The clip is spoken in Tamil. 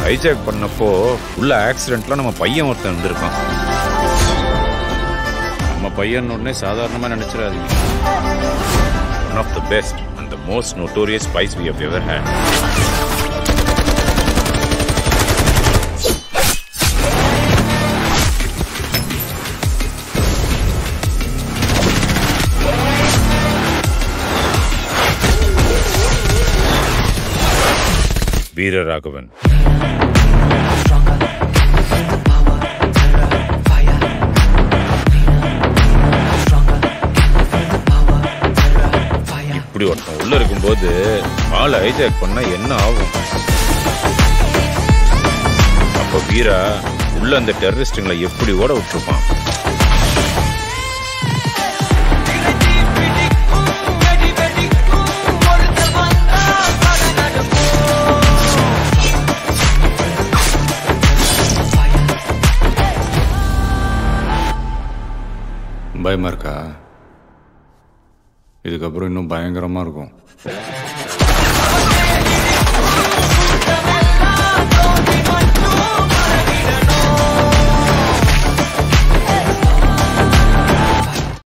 ஹைஜாக் பண்ணப்போ உள்ள ஆக்சிடென்ட்ல நம்ம பையன் ஒருத்தன் இருந்திருக்கான் நம்ம பையன் உடனே சாதாரணமா நினைச்சிடாதீங்க one of the best and the most notorious spies we have ever had Veeraraghavan இப்படி ஒருத்தன் உள்ள இருக்கும்போது ஆளை ஹைஜாக் பண்ணா என்ன ஆகும் அப்ப வீரா உள்ள அந்த டெரரிஸ்டுங்களை எப்படி ஓட விட்டுருப்பான் பயமா இருக்கா இதுக்கப்புறம் இன்னும் பயங்கரமா இருக்கும்